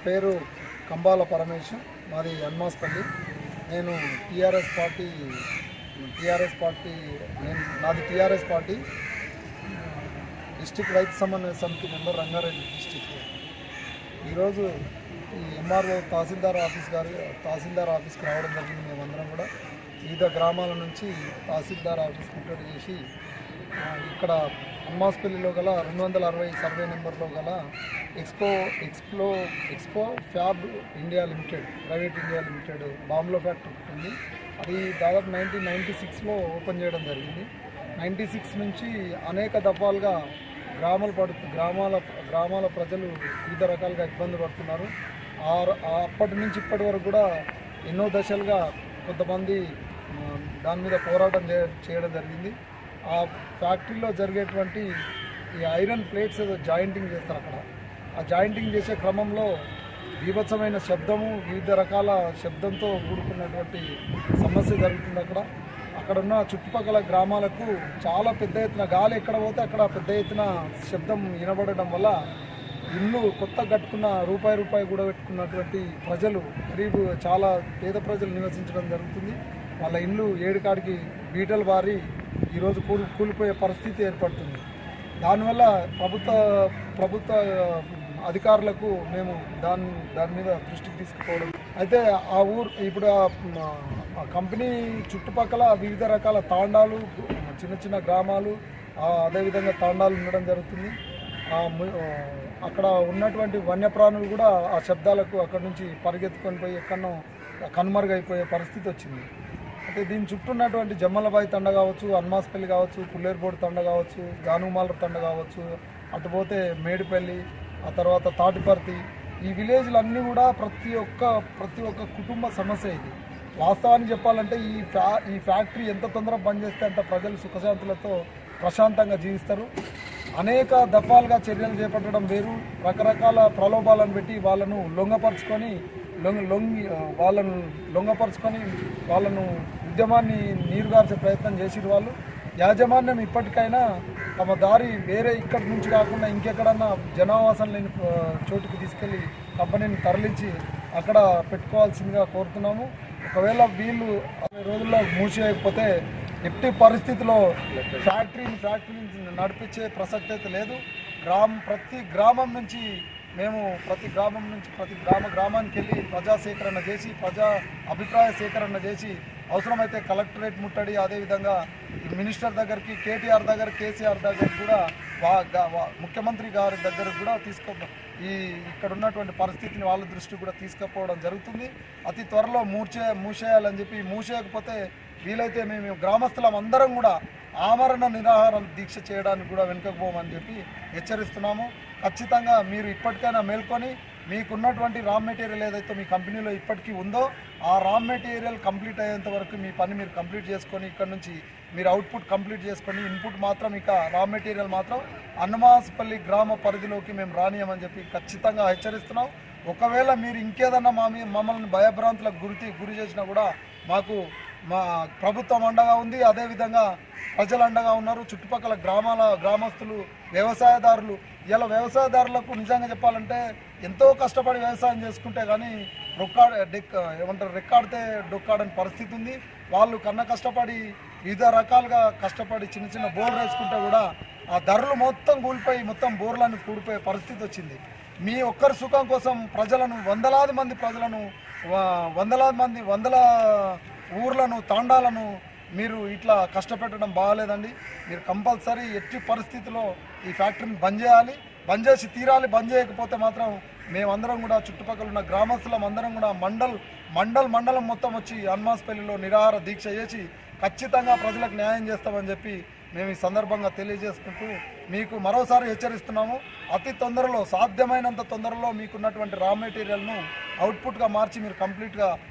పేరు కంబాల పరమేశ్ మాది హన్మాస్పల్లి నేను టీఆర్ఎస్ పార్టీ టీఆర్ఎస్ పార్టీ నేను నాది టీఆర్ఎస్ పార్టీ డిస్టిక్ రైతు సమన్వయ సమితి మెంబర్ రంగారెడ్డి డిస్టిక్ ఈరోజు ఈ ఎంఆర్ఓ తహసీల్దార్ ఆఫీస్ గారి తహసీల్దార్ ఆఫీస్కి రావడం జరిగింది మేమందరం కూడా వివిధ గ్రామాల నుంచి తహసీల్దార్ ఆఫీస్ ముట్టడి చేసి ఆ, ఇక్కడ అమ్మాస్పల్లిలో గల రెండు వందల అరవై సర్వే నెంబర్లో గల ఎక్స్పో ఎక్స్ప్లో expo fab India limited private India limited బాంబులో ఫ్యాక్టరీ ఒకటి ఉంది అది దాదాపు నైన్టీన్ నైంటీ సిక్స్లో ఓపెన్ చేయడం జరిగింది నైంటీ సిక్స్ నుంచి అనేక దఫాలుగా గ్రామాల పడు గ్రామాల గ్రామాల ప్రజలు వివిధ రకాలుగా ఇబ్బంది పడుతున్నారు ఆ ఆ అప్పటి నుంచి ఇప్పటి వరకు కూడా ఎన్నో దశలుగా కొంతమంది ఆ, దాని మీద పోరాటం చే చేయడం జరిగింది ఆ ఫ్యాక్టరీలో జరిగేటువంటి ఈ ఐరన్ ప్లేట్స్ ఏదో జాయింటింగ్ చేస్తారు అక్కడ ఆ జాయింటింగ్ చేసే క్రమంలో బీభత్సమైన శబ్దము వివిధ రకాల శబ్దంతో కూడుకున్నటువంటి సమస్య జరుగుతుంది అక్కడ అక్కడ ఉన్న చుట్టుపక్కల గ్రామాలకు చాలా పెద్ద ఎత్తున గాలి ఎక్కడ పోతే అక్కడ పెద్ద ఎత్తున శబ్దం వినబడడం వల్ల ఇల్లు కొత్త కట్టుకున్న రూపాయి రూపాయి కూడా పెట్టుకున్నటువంటి ప్రజలు గరీబ్ చాలా పేద ప్రజలు నివసించడం జరుగుతుంది వాళ్ళ ఇల్లు ఏడుకాడికి బీటలు బారి ఈరోజు కూలి కూలిపోయే పరిస్థితి ఏర్పడుతుంది దానివల్ల ప్రభుత్వ ప్రభుత్వ అధికారులకు మేము దాని దాని మీద దృష్టికి తీసుకుపోవడం అయితే ఆ ఊరు ఇప్పుడు ఆ- ఆ కంపెనీ చుట్టుపక్కల వివిధ రకాల తాండాలు చిన్న చిన్న గ్రామాలు ఆ అదేవిధంగా తాండాలు ఉండడం జరుగుతుంది ఆ ము- ఆ అక్కడ ఉన్నటువంటి వన్యప్రాణులు కూడా ఆ శబ్దాలకు అక్కడ నుంచి పరిగెత్తుకొని పోయి ఎక్కడనో కనుమరుగైపోయే పరిస్థితి వచ్చింది అయితే దీని చుట్టూ ఉన్నటువంటి జమ్మలబాయి తండ కావచ్చు అన్మాస్పల్లి కావచ్చు పుల్లేరుబోడు తండ కావచ్చు గానుమాల తండ కావచ్చు అటుపోతే మేడిపల్లి ఆ తర్వాత తాటిపర్తి ఈ విలేజ్లన్నీ కూడా ప్రతి ఒక్క ప్రతి ఒక్క కుటుంబ సమస్య ఇది వాస్తవానికి చెప్పాలంటే ఈ ఫ్యా ఈ ఫ్యాక్టరీ ఎంత తొందరగా బంద్ చేస్తే అంత ప్రజలు సుఖశాంతులతో ప్రశాంతంగా జీవిస్తారు అనేక దఫాలుగా చర్యలు చేపట్టడం వేరు రకరకాల ప్రలోభాలను పెట్టి వాళ్ళను లొంగపరుచుకొని లొంగ లొంగి వాళ్ళను లొంగపరుచుకొని వాళ్ళను ఉద్యమాన్ని నీరుగార్చే ప్రయత్నం చేసిరు వాళ్ళు యాజమాన్యం ఇప్పటికైనా తమ దారి వేరే ఇక్కడి నుంచి కాకుండా ఇంకెక్కడన్నా జనావాసం లేని ఆ, చోటుకి తీసుకెళ్లి కంపెనీని తరలించి అక్కడ పెట్టుకోవాల్సిందిగా కోరుతున్నాము ఒకవేళ వీళ్ళు అరవై రోజుల్లో మూసేయకపోతే ఎట్టి పరిస్థితిలో ఫ్యాక్టరీని ఫ్యాక్టరీని నడిపించే ప్రసక్తి అయితే లేదు గ్రామ ప్రతి గ్రామం నుంచి మేము ప్రతి గ్రామం నుంచి ప్రతి గ్రామ గ్రామానికి వెళ్ళి ప్రజా సేకరణ చేసి ప్రజా అభిప్రాయ సేకరణ చేసి అవసరమైతే కలెక్టరేట్ ముట్టడి అదేవిధంగా ఈ మినిస్టర్ దగ్గరికి కేటీఆర్ దగ్గర కేసీఆర్ దగ్గర కూడా వా గా- వా- ముఖ్యమంత్రి గారి దగ్గర కూడా తీసుకో ఈ ఇక్కడ ఉన్నటువంటి పరిస్థితిని వాళ్ళ దృష్టికి కూడా తీసుకుపోవడం జరుగుతుంది అతి త్వరలో మూర్చే మూసేయాలని చెప్పి మూసేయకపోతే వీలైతే మేము గ్రామస్తులం అందరం కూడా ఆమరణ నిరాహారం దీక్ష చేయడానికి కూడా వెనుకపోమని చెప్పి హెచ్చరిస్తున్నాము ఖచ్చితంగా మీరు ఇప్పటికైనా మేల్కొని మీకున్నటువంటి రా మెటీరియల్ ఏదైతే మీ కంపెనీలో ఇప్పటికీ ఉందో ఆ రా మెటీరియల్ కంప్లీట్ అయ్యేంత వరకు మీ పని మీరు కంప్లీట్ చేసుకొని ఇక్కడ నుంచి మీరు అవుట్పుట్ కంప్లీట్ చేసుకొని ఇన్పుట్ మాత్రం ఇక రా మెటీరియల్ మాత్రం అన్నమాసపల్లి గ్రామ పరిధిలోకి మేము రానియమని చెప్పి ఖచ్చితంగా హెచ్చరిస్తున్నాం ఒకవేళ మీరు ఇంకేదన్నా మా మీ మమ్మల్ని భయభ్రాంతులకు గురి గురి చేసినా కూడా మాకు మా ప్రభుత్వం అండగా ఉంది అదేవిధంగా ప్రజలు అండగా ఉన్నారు చుట్టుపక్కల గ్రామాల గ్రామస్తులు వ్యవసాయదారులు ఇలా వ్యవసాయదారులకు నిజంగా చెప్పాలంటే ఎంతో కష్టపడి వ్యవసాయం చేసుకుంటే కానీ రొక్కాడ డెక్ ఏమంటారు రెక్కాడితే డొక్కాడని పరిస్థితి ఉంది వాళ్ళు కన్న కష్టపడి వివిధ రకాలుగా కష్టపడి చిన్న చిన్న బోర్లు వేసుకుంటే కూడా ఆ ధరలు మొత్తం కూలిపోయి మొత్తం బోర్లను కూలిపోయే పరిస్థితి వచ్చింది మీ ఒక్కరి సుఖం కోసం ప్రజలను వందలాది మంది ప్రజలను వ- వందలాది మంది వందల ఊర్లను తాండాలను మీరు ఇట్లా కష్టపెట్టడం బాగాలేదండి మీరు కంపల్సరీ ఎట్టి పరిస్థితిలో ఈ ఫ్యాక్టరీని బంద్ చేయాలి బంద్ చేసి తీరాలి బంద్ చేయకపోతే మాత్రం మేమందరం కూడా చుట్టుపక్కల ఉన్న గ్రామస్తులం అందరం కూడా మండల్ మండల్ మండలం మొత్తం వచ్చి హన్మాస్పల్లిలో నిరాహార దీక్ష చేసి ఖచ్చితంగా ప్రజలకు న్యాయం చేస్తామని చెప్పి మేము ఈ సందర్భంగా తెలియజేసుకుంటూ మీకు మరోసారి హెచ్చరిస్తున్నాము అతి తొందరలో సాధ్యమైనంత తొందరలో మీకున్నటువంటి రా మెటీరియల్ను అవుట్పుట్గా మార్చి మీరు కంప్లీట్గా